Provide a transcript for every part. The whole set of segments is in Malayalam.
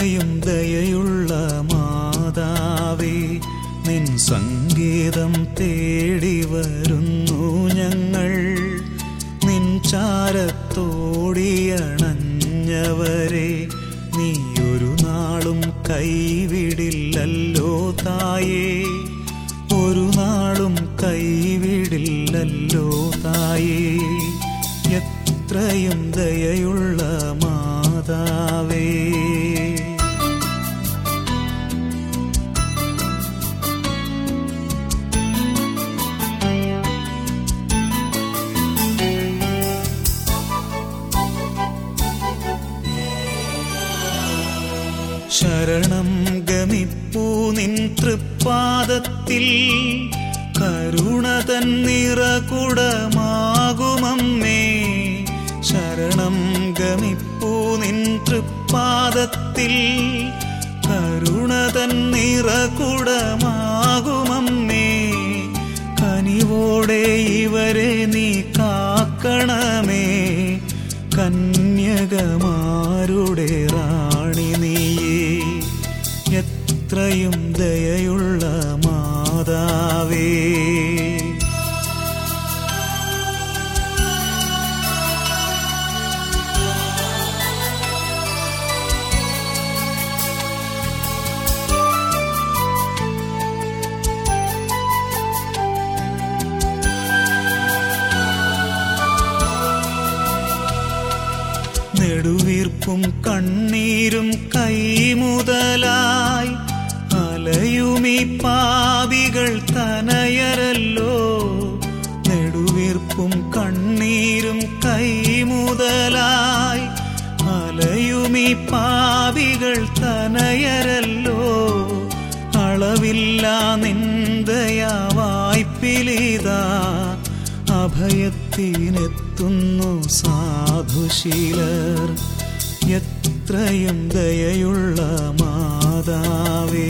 എത്രയും ദയയുള്ള മാതാവേ നിൻ സംഗീതം തേടി വരുന്നു ഞങ്ങൾ നിൻ ചാരത്തോടിയണഞ്ഞവരെ നീ ഒരു നാളും കൈവിടില്ലല്ലോ തായേ ഒരു നാളും കൈവിടില്ലല്ലോ തായേ എത്രയും ദയയുള്ള മാതാവേ ശരണം ഗമിപ്പൂ നിൻ തൃപ്പാദത്തിൽ കരുണ തന്നിറകുടമാകുമമ്മേ ശരണം ഗമിപ്പൂ നിൻ തൃപ്പാദത്തിൽ കരുണ തന്നിറകുടമാകുമമ്മേ കനിവോടെ ഇവരെ നീ കാക്കണമേ കന്യകമാരുടെ റാണി നീയേ എത്രയും ദയയുള്ള മാതാവേ നെടുവീർപ്പും കണ്ണീരും കൈമുതലായി അലയുമീ പാപികൾ തനയരല്ലോ നെടുവീർപ്പും കണ്ണീരും കൈമുതലായി അലയുമീ പാപികൾ തനയരല്ലോ അളവില്ല നിന്ദയാ വായ്പിലിതാ അഭയത്തിനെത്തുന്നു സാധുശീലർ എത്രയും ദയയുള്ള മാതാവേ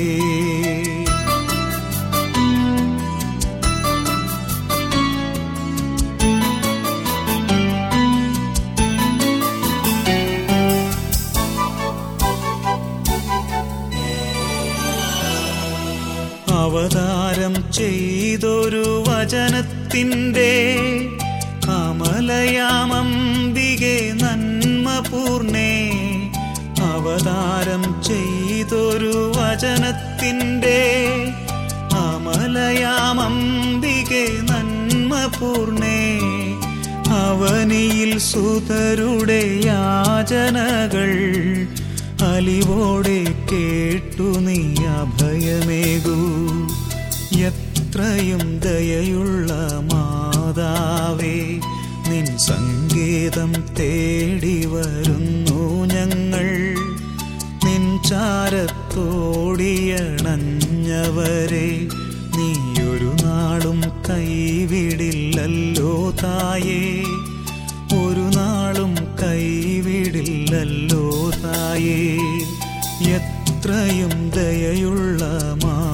അവതാരം ചെയ്തൊരു വചനത്തിൻ്റെ കമലയാമംബികെ നന്മ പൂർണേ അവതാരം ചെയ്തൊരു വചനത്തിൻ്റെ അമലയാമംബികെ നന്മ പൂർണേ അവനിയിൽ സുതരുടെ യാചനകൾ അലിവോടെ കേട്ടു നീ അഭയമേകൂ എത്രയും ദയയുള്ള മാതാവേ നിൻ സംഗീതം തേടി വരുന്നു ഞങ്ങൾ നിൻ ചാരത്തോടിയണഞ്ഞവരെ നീ ഒരു നാളും കൈവിടില്ലല്ലോ തായേ ഒരു നാളും കൈവിടില്ലല്ലോ തായേ എത്രയും ദയയുള്ള മാ